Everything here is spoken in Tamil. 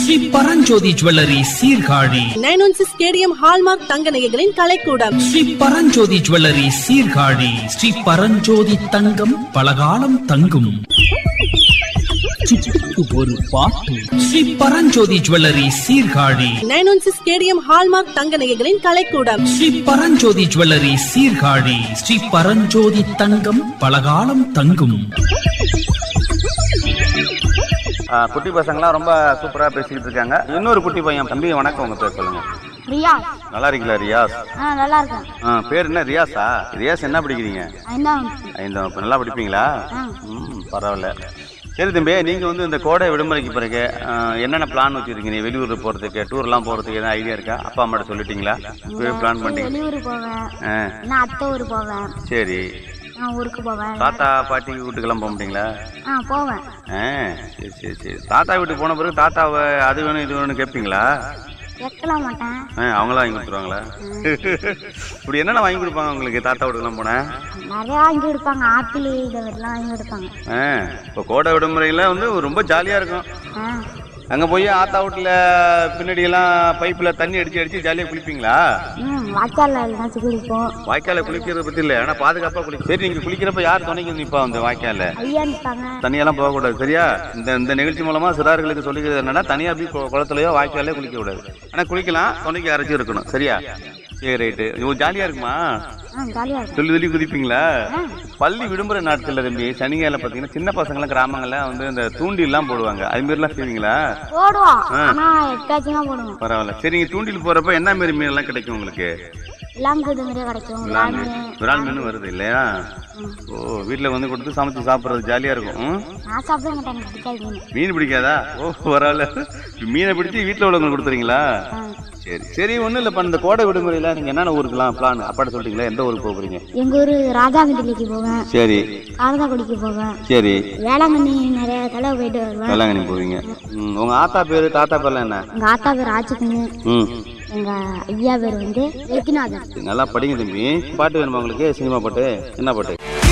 Sri Paranjothi jewellery Sirkazhi nine one six KDM hallmark தங்க நகைகளின் கலைக்கூடம் ஸ்ரீ பரஞ்சோதி ஜுவல்லரி சீர்காழி ஸ்ரீ பரஞ்சோதி தங்கம் பலகாலம் தங்கும் சிட்டுக்கு ஒரு பாட்டு Sri Paranjothi jewellery Sirkazhi nine one six KDM hallmark தங்க நகைகளின் கலைக்கூடம் ஸ்ரீ பரஞ்சோதி ஜுவல்லரி சீர்காழி ஸ்ரீ பரஞ்சோதி தங்கம் பலகாலம் தங்கும் ஆ, குட்டி பசங்களாம் ரொம்ப சூப்பரா பேசிக்கிட்டு இருக்காங்க இன்னொரு குட்டி பையன் தம்பி வணக்கம் உங்க பேர் சொல்லுங்க ரியாஸ் நல்லா இருக்கீங்களா ரியாஸ் ஆ நல்லா இருக்கேன் ஆ, பேர் என்ன ரியாஸா ரியாஸ் என்ன படிக்கிறீங்க ஐந்தாம் ஐந்தாம் வகுப்பு நல்லா படிப்பீங்களா ஆ. ம் பரவாயில்ல சரி தம்பி நீங்க வந்து இந்த கோடை விடுமுறைக்கு பிறகு ஆ, என்னென்ன பிளான் வச்சிருக்கீங்க வெளியூர் போறதுக்கு டூர்லாம் போறதுக்கு எதாவது ஐடியா இருக்கா அப்பா அம்மாட்ட சொல்லிட்டீங்களா பிளான் பண்ணி வெளியூர் போவேன் ஆ நான் அத்தை ஊர் போவேன் சரி நான் ஊருக்கு போவேன் தாத்தா பாட்டி வீட்டுக்கெல்லாம் போக மாட்டீங்களா ஆ போவேன் ஆ சரி சரி சரி தாத்தா வீட்டுக்கு போன பிறகு தாத்தாவை அது வேணும் இது வேணும் கேட்பீங்களா வைக்கலாம் மாட்டேன் ஆ அவங்களாம் வாங்கி கொடுத்துருவாங்களா இப்படி என்னென்ன வாங்கி கொடுப்பாங்க உங்களுக்கு தாத்தா வீட்டுக்குலாம் போனேன் நிறைய வாங்கி கொடுப்பாங்க ஆப்பிள் இதை மாதிரிலாம் வாங்கி கொடுப்பாங்க ஆ இப்போ கோடை விடுமுறையில் வந்து ரொம்ப ஜாலியாக இருக்கும் ஆ அங்கே போய் ஆத்தா வீட்டில் பின்னாடி எல்லாம் பைப்பில் தண்ணி அடிச்சு அடிச்சு ஜாலியாக குளிப்பீங்களா ம் வாய்க்காலில் எல்லாம் குளிப்போம் வாய்க்கால குளிக்கிறத பற்றி இல்லை ஆனால் பாதுகாப்பாக குளி சரி நீங்கள் குளிக்கிறப்ப யார் துணைக்கு நிற்பா அந்த வாய்க்கால ஐயா நிற்பாங்க தண்ணியெல்லாம் போகக்கூடாது சரியா இந்த இந்த நிகழ்ச்சி மூலமாக சிறார்களுக்கு சொல்லிக்கிறது என்னன்னா தனியாக போய் கு- குளத்துலயோ வாய்க்காலையோ குளிக்க கூடாது ஆனால் குளிக்கலாம் துணைக்கு அரைச்சி இருக்கணும் சரியா சரி ரைட்டு இது ஜாலியாக இருக்குமா ஆ ஜாலியாக இருக்கும் சொல்லி சொல்லி குதிப்பீங்களா பள்ளி விடுமுறை நாட்கள்ல தம்பி சனிக்கால பார்த்தீங்கன்னா சின்ன பசங்களாம் கிராமங்கள்ல வந்து இந்த தூண்டில்லாம் போடுவாங்க அது மாதிரிலாம் செய்வீங்களா போடுவோம் ஆ. ஆனால் எப்பயாச்சும் தான் போடுவோம் பரவாயில்ல சரி நீங்க தூண்டில் போறப்ப என்ன மாரி மீன் எல்லாம் கிடைக்கும் உங்களுக்கு எல்லாம் இது மாதிரியே கிடைக்கும் விரால் விரால் மீன் விரால் மீன் வருது இல்லையா ஓ வீட்டில் வந்து கொடுத்து சமைச்சு சாப்பிட்றது ஜாலியாக இருக்கும் ம்? நான் சாப்பிட மாட்டேன் எனக்கு பிடிக்காது மீன் மீன் பிடிக்காதா ஓ பரவாயில்ல மீனை பிடிச்சி வீட்டில் உள்ளவங்களுக்கு கொடுத்துறீங்களா ஆ. சரி சரி ஒன்றும் இல்லைப்பா இந்த கோடை விடுமுறையில் நீங்கள் என்னென்ன ஊருக்குலாம் பிளான் அப்பாட்ட சொல்லிட்டீங்களா எந்த ஊருக்கு போக போறீங்க எங்கள் ஊர் ராஜாங்கட்டிலிக்கு போவேன் சரி காரதாக்குடிக்கு போவேன் சரி வேளாங்கண்ணி நிறைய தடவை போயிட்டு வருவேன் வேளாங்கண்ணி போவீங்க ம் உங்கள் ஆத்தா பேர் தாத்தா பேர்லாம் என்ன எங்கள் ஆத்தா பேர் ஆச்சிக்குன்னு ம் எங்கள் ஐயா பேர் வந்து எக்கிநாதன் நல்லா படிங்க தம்பி பாட்டு வேணுமா உங்களுக்கு சினிமா பாட்டு என்ன பாட்டு